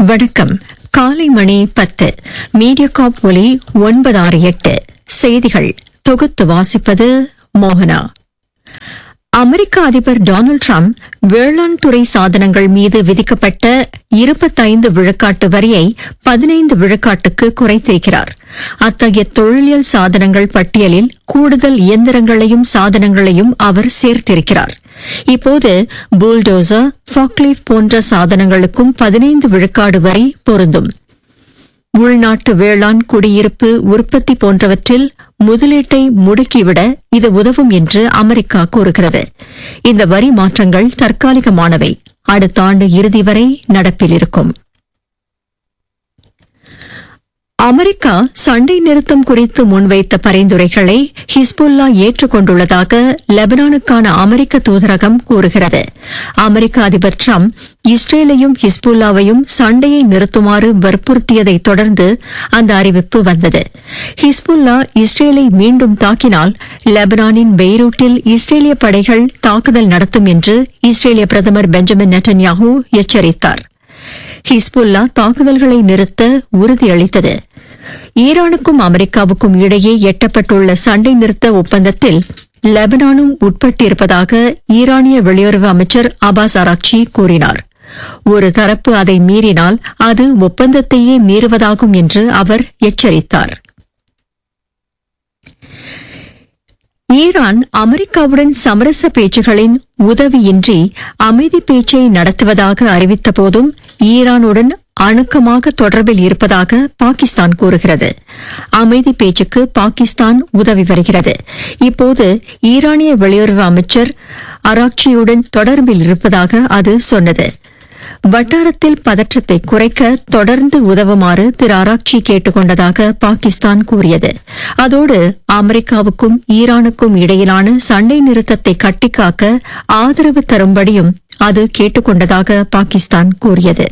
வணக்கம் காலை மணி பத்து மீடியாகாப் ஒலி ஒன்பது ஆறு எட்டு செய்திகள் தொகுத்து வாசிப்பது மோகனா அமெரிக்க அதிபர் டொனால்டு டிரம்ப் வேளாண் துறை சாதனங்கள் மீது விதிக்கப்பட்ட இருபத்தைந்து விழுக்காட்டு வரியை பதினைந்து விழுக்காட்டுக்கு குறைத்திருக்கிறார் அத்தகைய தொழிலியல் சாதனங்கள் பட்டியலில் கூடுதல் இயந்திரங்களையும் சாதனங்களையும் அவர் சேர்த்திருக்கிறார் இப்போது புல்டோசர் ஃபாக்லீஃப் போன்ற சாதனங்களுக்கும் பதினைந்து விழுக்காடு வரி பொருந்தும் உள்நாட்டு வேளாண் குடியிருப்பு உற்பத்தி போன்றவற்றில் முதலீட்டை முடுக்கிவிட இது உதவும் என்று அமெரிக்கா கூறுகிறது இந்த வரி மாற்றங்கள் தற்காலிகமானவை அடுத்த ஆண்டு இறுதி வரை நடப்பில் இருக்கும் அமெரிக்கா சண்டை நிறுத்தம் குறித்து முன்வைத்த பரிந்துரைகளை ஹிஸ்புல்லா ஏற்றுக்கொண்டுள்ளதாக லெபனானுக்கான அமெரிக்க தூதரகம் கூறுகிறது அமெரிக்க அதிபர் டிரம்ப் இஸ்ரேலையும் ஹிஸ்புல்லாவையும் சண்டையை நிறுத்துமாறு வற்புறுத்தியதை தொடர்ந்து அந்த அறிவிப்பு வந்தது ஹிஸ்புல்லா இஸ்ரேலை மீண்டும் தாக்கினால் லெபனானின் பெய்ரூட்டில் இஸ்ரேலிய படைகள் தாக்குதல் நடத்தும் என்று இஸ்ரேலிய பிரதமர் பெஞ்சமின் நெட்டன்யாஹூ எச்சரித்தார் ஹிஸ்புல்லா தாக்குதல்களை நிறுத்த உறுதியளித்தது ஈரானுக்கும் அமெரிக்காவுக்கும் இடையே எட்டப்பட்டுள்ள சண்டை நிறுத்த ஒப்பந்தத்தில் லெபனானும் உட்பட்டிருப்பதாக ஈரானிய வெளியுறவு அமைச்சர் அபாஸ் அராக்சி கூறினார் ஒரு தரப்பு அதை மீறினால் அது ஒப்பந்தத்தையே மீறுவதாகும் என்று அவர் எச்சரித்தார் ஈரான் அமெரிக்காவுடன் சமரச பேச்சுகளின் உதவியின்றி அமைதி பேச்சை நடத்துவதாக அறிவித்த போதும் ஈரானுடன் அணுக்கமாக தொடர்பில் இருப்பதாக பாகிஸ்தான் கூறுகிறது அமைதி பேச்சுக்கு பாகிஸ்தான் உதவி வருகிறது இப்போது ஈரானிய வெளியுறவு அமைச்சர் அராக்சியுடன் தொடர்பில் இருப்பதாக அது சொன்னது வட்டாரத்தில் பதற்றத்தை குறைக்க தொடர்ந்து உதவுமாறு திரு அராக்சி கேட்டுக் கொண்டதாக பாகிஸ்தான் கூறியது அதோடு அமெரிக்காவுக்கும் ஈரானுக்கும் இடையிலான சண்டை நிறுத்தத்தை கட்டிக்காக்க ஆதரவு தரும்படியும் அது கேட்டுக் கொண்டதாக பாகிஸ்தான் கூறியது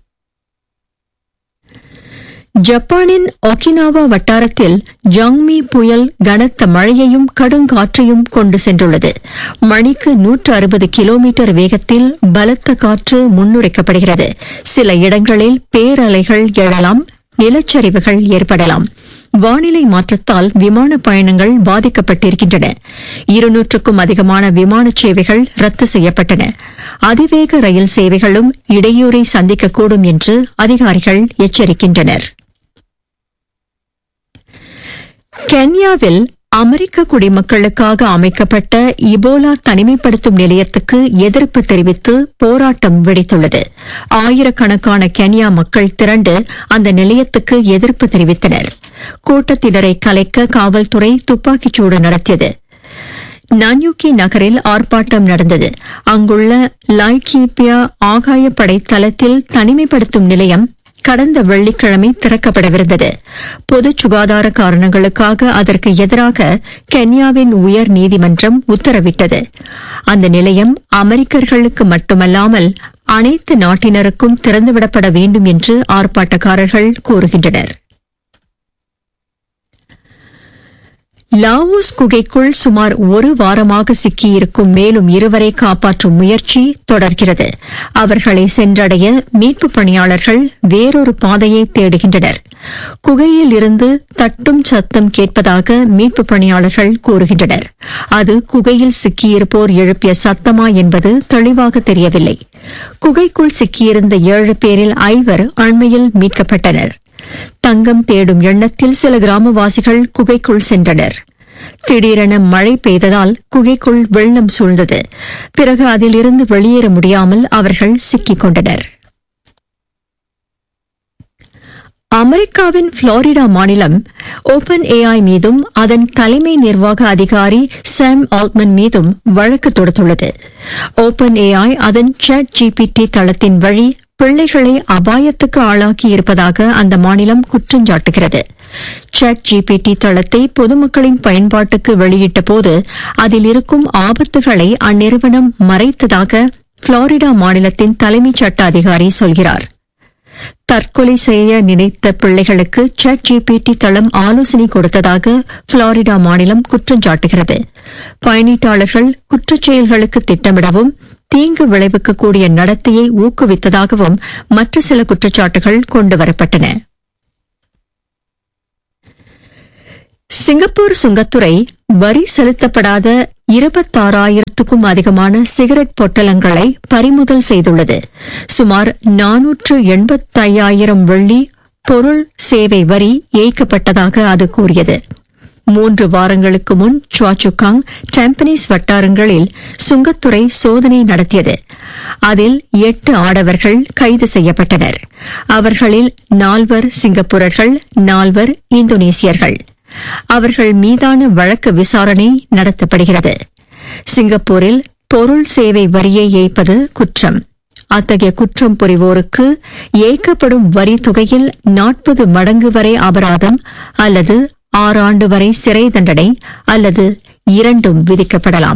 ஜப்பானின் ஒகினாவா வட்டாரத்தில் ஜாங்மி புயல் கனத்த மழையையும் கடுங்காற்றையும் கொண்டு சென்றுள்ளது மணிக்கு நூற்று அறுபது கிலோமீட்டர் வேகத்தில் பலத்த காற்று முன்னுரைக்கப்படுகிறது சில இடங்களில் பேரலைகள் எழலாம் நிலச்சரிவுகள் ஏற்படலாம் வானிலை மாற்றத்தால் விமான பயணங்கள் பாதிக்கப்பட்டிருக்கின்றன இருநூற்றுக்கும் அதிகமான விமான சேவைகள் ரத்து செய்யப்பட்டன அதிவேக ரயில் சேவைகளும் இடையூறை சந்திக்கக்கூடும் என்று அதிகாரிகள் எச்சரிக்கின்றனர் கென்யாவில் அமெரிக்க குடிமக்களுக்காக அமைக்கப்பட்ட இபோலா தனிமைப்படுத்தும் நிலையத்துக்கு எதிர்ப்பு தெரிவித்து போராட்டம் வெடித்துள்ளது ஆயிரக்கணக்கான கென்யா மக்கள் திரண்டு அந்த நிலையத்துக்கு எதிர்ப்பு தெரிவித்தனர் கூட்டத்தினரை கலைக்க காவல்துறை துப்பாக்கிச்சூடு நடத்தியது நான்யூக்கி நகரில் ஆர்ப்பாட்டம் நடந்தது அங்குள்ள லாய்கீப்பியா ஆகாயப்படை தளத்தில் தனிமைப்படுத்தும் நிலையம் கடந்த வெள்ளிக்கிழமை திறக்கப்படவிருந்தது பொது சுகாதார காரணங்களுக்காக அதற்கு எதிராக கென்யாவின் உயர் நீதிமன்றம் உத்தரவிட்டது அந்த நிலையம் அமெரிக்கர்களுக்கு மட்டுமல்லாமல் அனைத்து நாட்டினருக்கும் திறந்துவிடப்பட வேண்டும் என்று ஆர்ப்பாட்டக்காரர்கள் கூறுகின்றனர் லாவோஸ் குகைக்குள் சுமார் ஒரு வாரமாக சிக்கியிருக்கும் மேலும் இருவரை காப்பாற்றும் முயற்சி தொடர்கிறது அவர்களை சென்றடைய மீட்புப் பணியாளர்கள் வேறொரு பாதையை தேடுகின்றனர் குகையில் இருந்து தட்டும் சத்தம் கேட்பதாக மீட்புப் பணியாளர்கள் கூறுகின்றனர் அது குகையில் சிக்கியிருப்போர் எழுப்பிய சத்தமா என்பது தெளிவாக தெரியவில்லை குகைக்குள் சிக்கியிருந்த ஏழு பேரில் ஐவர் அண்மையில் மீட்கப்பட்டனர் தங்கம் தேடும் எண்ணத்தில் சில கிராமவாசிகள் குகைக்குள் சென்றனர் திடீரென மழை பெய்ததால் குகைக்குள் வெள்ளம் சூழ்ந்தது பிறகு அதிலிருந்து வெளியேற முடியாமல் அவர்கள் சிக்கிக் கொண்டனர் அமெரிக்காவின் புளோரிடா மாநிலம் ஓபன் ஏஐ மீதும் அதன் தலைமை நிர்வாக அதிகாரி சாம் ஆல்ட்மன் மீதும் வழக்கு தொடுத்துள்ளது ஓபன் ஏஐ அதன் சாட் ஜிபிடி தளத்தின் வழி பிள்ளைகளை அபாயத்துக்கு ஆளாக்கி இருப்பதாக அந்த மாநிலம் குற்றஞ்சாட்டுகிறது சாட் ஜிபிடி தளத்தை பொதுமக்களின் பயன்பாட்டுக்கு வெளியிட்டபோது அதில் இருக்கும் ஆபத்துகளை அந்நிறுவனம் மறைத்ததாக புளோரிடா மாநிலத்தின் தலைமைச் சட்ட அதிகாரி சொல்கிறார் தற்கொலை செய்ய நினைத்த பிள்ளைகளுக்கு சாட் ஜிபிடி தளம் ஆலோசனை கொடுத்ததாக புளோரிடா மாநிலம் குற்றஞ்சாட்டுகிறது பயணீட்டாளர்கள் குற்றச்செயல்களுக்கு திட்டமிடவும் தீங்கு விளைவிக்கக்கூடிய நடத்தையை ஊக்குவித்ததாகவும் மற்ற சில குற்றச்சாட்டுகள் கொண்டுவரப்பட்டன சிங்கப்பூர் சுங்கத்துறை வரி செலுத்தப்படாத இருபத்தாறாயிரத்துக்கும் அதிகமான சிகரெட் பொட்டலங்களை பறிமுதல் செய்துள்ளது சுமார் நானூற்று எண்பத்தையாயிரம் வெள்ளி பொருள் சேவை வரி ஏய்க்கப்பட்டதாக அது கூறியது மூன்று வாரங்களுக்கு முன் சுவாச்சுகாங் டெம்பனீஸ் வட்டாரங்களில் சுங்கத்துறை சோதனை நடத்தியது அதில் எட்டு ஆடவர்கள் கைது செய்யப்பட்டனர் அவர்களில் நால்வர் சிங்கப்பூரர்கள் நால்வர் இந்தோனேசியர்கள் அவர்கள் மீதான வழக்கு விசாரணை நடத்தப்படுகிறது சிங்கப்பூரில் பொருள் சேவை வரியை ஏய்ப்பது குற்றம் அத்தகைய குற்றம் புரிவோருக்கு ஏற்கப்படும் வரி தொகையில் நாற்பது மடங்கு வரை அபராதம் அல்லது ஆறாண்டு வரை சிறை தண்டனை அல்லது இரண்டும் விதிக்கப்படலாம்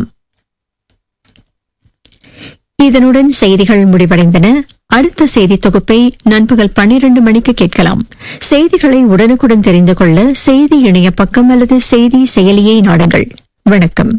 இதனுடன் செய்திகள் முடிவடைந்தன அடுத்த செய்தி தொகுப்பை நண்பகல் பன்னிரண்டு மணிக்கு கேட்கலாம் செய்திகளை உடனுக்குடன் தெரிந்து கொள்ள செய்தி இணைய பக்கம் அல்லது செய்தி செயலியை நாடுங்கள் வணக்கம்